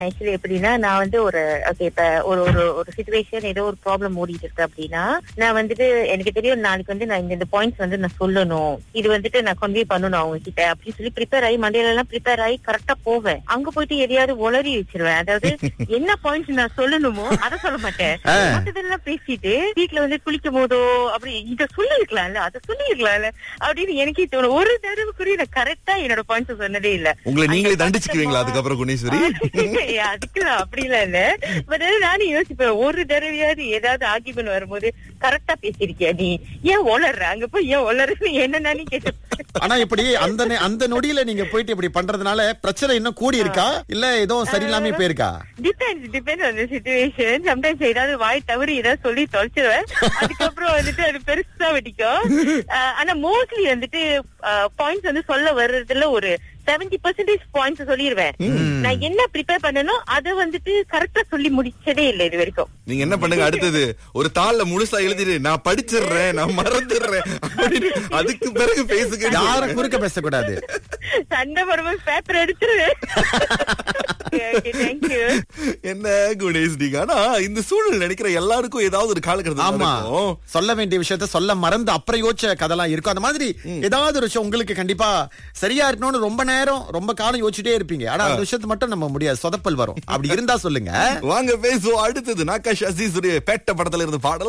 Actually எப்படின்னா நான் வந்து ஒரு ஓகே இப்ப ஒரு ஒரு ஒரு சுச்சுவேஷன் ஏதோ ஒரு ப்ராப்ளம் ஓடிட்டு இருக்கு அப்படின்னா நான் வந்துட்டு எனக்கு தெரியும் நாளைக்கு வந்து நான் இந்த இந்த பாயிண்ட்ஸ் வந்து நான் சொல்லணும் இது வந்துட்டு நான் கன்வே பண்ணணும் அவங்க கிட்ட அப்படின்னு சொல்லி ப்ரிப்பேர் ஆகி மண்டையில எல்லாம் ப்ரிப்பேர் ஆகி கரெக்டா போவேன் அங்க போயிட்டு எதையாவது உளறி வச்சிருவேன் அதாவது என்ன பாயிண்ட்ஸ் நான் சொல்லணுமோ அதை சொல்ல மாட்டேன் ஆ. மத்ததெல்லாம் பேசிட்டு வீட்டுல வந்து குளிக்கும் போதோ அப்படி இத சொல்லிருக்கலாம்ல அதை சொல்லிருக்கலாம்ல அப்படின்னு எனக்கே தோணும் ஒரு தடவை கூட நான் கரெக்டா என்னோட பாயிண்ட்ஸ் சொன்னதே இல்ல உங்களை நீங்களே அந்த தண்டிச்சுக்குவீங்களா பதட்டமா- அதுக்கப்புறம் குணேஸ்வரி ஏய், அதுக்கெல்லாம் அப்படிலாம் இல்ல பட் நானும் யோசிப்பேன் ஒரு தடவையாவது ஏதாவது ஆர்கியூமெண்ட் வரும்போது கரெக்டா பேசியிருக்கியா நீ ஏன் ஒளர்ற அங்க போய் ஏன் ஒளர்றன்னு என்ன நானே கேட்டு ஆனா இப்படி அந்த நே- அந்த நொடியில நீங்க போயிட்டு இப்படி பண்றதுனால பிரச்சனை இன்னும் கூடி இருக்கா இல்ல ஏதோ சரியில்லாம போயிருக்கா டிபெண்ட்ஸ் டிபெண்ட்ஸ் அந்த சுச்சுவேஷன் சம்டைம்ஸ் ஏதாவது வாய் தவறி ஏதாவது சொல்லி தொலைச்சிருவேன் அதுக்கப்புறம் வந்துட்டு அது பெருசா வெடிக்கும் அஹ், ஆனா மோஸ்ட்லி வந்துட்டு பாயிண்ட்ஸ் வந்து சொல்ல வர்றதுல ஒரு செவன்டி பர்சன்டேஜ் பாயிண்ட்ஸ் சொல்லிடுவேன் நான் என்ன ப்ரிப்பேர் பண்ணனும் அதை வந்துட்டு கரெக்டா சொல்லி முடிச்சதே இல்லை இது வரைக்கும் நீங்க என்ன பண்ணுங்க அடுத்தது ஒரு தாள்ல முழுசா எழுதிடு நான் படிச்சிடுறேன் நான் மறந்துடுறேன் அப்படின்னு அதுக்கு பிறகு பேசுங்க யாரும் குறுக்க பேசக்கூடாது சண்டை போடும்போது பேப்பர் எடுத்துருவேன் தேங்க்யூ என்ன குணேஷ் நீங்க ஆனா இந்த சூழல் நினைக்கிற எல்லாருக்கும் ஏதாவது ஒரு காலகட்டத்தில் ஆமா இருக்கும் சொல்ல வேண்டிய விஷயத்த சொல்ல மறந்து அப்புறம் யோசிச்ச கதெல்லாம் இருக்கும் அந்த மாதிரி ஏதாவது ஒரு விஷயம் உங்களுக்கு கண்டிப்பா சரியா இருக்கணும்னு ரொம்ப நேரம் ரொம்ப காலம் யோசிச்சுட்டே இருப்பீங்க ஆனா அந்த விஷயத்த மட்டும் நம்ம முடியாது சொதப்பல் வரும் அப்படி இருந்தா சொல்லுங்க வாங்க பேசுவோம் அடுத்தது நாகாஷ் அசீஸ் பேட்ட படத்துல இருந்து பாடல்